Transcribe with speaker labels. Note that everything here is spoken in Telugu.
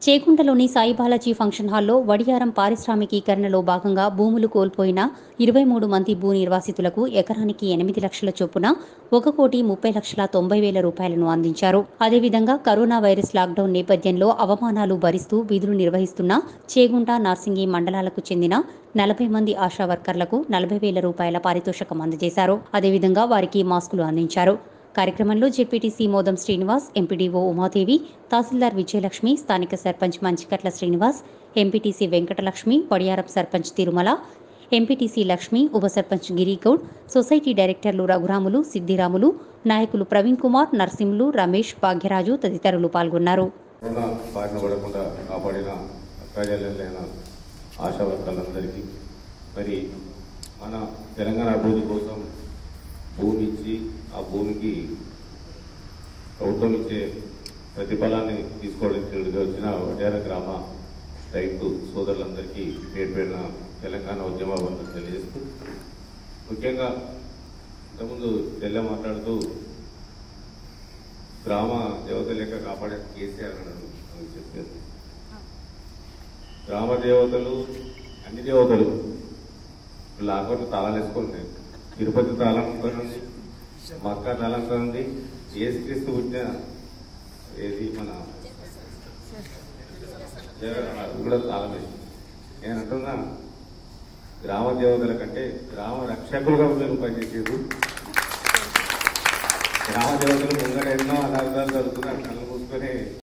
Speaker 1: చేకుంటలోని సాయిబాలాజీ ఫంక్షన్ హాల్లో వడియారం పారిశ్రామికీకరణలో భాగంగా భూములు కోల్పోయిన ఇరవై మూడు మంది భూ నిర్వాసితులకు ఎకరానికి ఎనిమిది లక్షల చొప్పున ఒక కోటి ముప్పై లక్షల తొంభై వేల రూపాయలను అందించారు అదేవిధంగా కరోనా వైరస్ లాక్డౌన్ నేపథ్యంలో అవమానాలు భరిస్తూ విధులు నిర్వహిస్తున్న చేగుంట నార్సింగి మండలాలకు చెందిన నలభై మంది ఆశా వర్కర్లకు నలభై వేల రూపాయల పారితోషికం అందజేశారు అదేవిధంగా వారికి మాస్కులు అందించారు కార్యక్రమంలో జెడ్పీటీసీ మోదం శ్రీనివాస్ ఎంపీడీఓ ఉమాదేవి తహసీల్దార్ విజయలక్ష్మి స్థానిక సర్పంచ్ మంచికట్ల శ్రీనివాస్ ఎంపీటీసీ వెంకటలక్ష్మి పడియారం సర్పంచ్ తిరుమల ఎంపీటీసీ లక్ష్మి ఉప సర్పంచ్ గిరిగౌడ్ సొసైటీ డైరెక్టర్లు రఘురాములు సిద్దిరాములు నాయకులు ప్రవీణ్ కుమార్ నర్సింహులు రమేష్ భాగ్యరాజు తదితరులు పాల్గొన్నారు
Speaker 2: కరోనా బారిన పడకుండా కాపాడిన అక్కాజల్లైన ఆశా వర్కర్లందరికీ మరి మన తెలంగాణ అభివృద్ధి కోసం భూమి ఇచ్చి ఆ భూమికి ప్రభుత్వం ఇచ్చే ప్రతిఫలాన్ని తీసుకోవడానికి వచ్చిన వడ్యార గ్రామ రైతు సోదరులందరికీ పేరు పేరున తెలంగాణ ఉద్యమ బంధం తెలియజేస్తూ ముఖ్యంగా ఇంతకుముందు తెల్ల మాట్లాడుతూ గ్రామ దేవత లెక్క కాపాడే కేసీఆర్ అన్నాడు అని చెప్పారు గ్రామ దేవతలు అన్ని దేవతలు లాగోటి తాళాలు వేసుకుంది తిరుపతి తాళం ఉంది మక్క తాళం ఉంది ఏసుక్రీస్తు పుట్టిన ఏది మన అది కూడా తాళం వేసి నేను అంటున్నా గ్రామ దేవతల కంటే గ్రామ రక్షకులుగా మీరు పనిచేసారు గ్రామ దేవతలు ముంగట ఎన్నో అనార్థాలు జరుగుతున్నాయి కళ్ళు మూసుకొని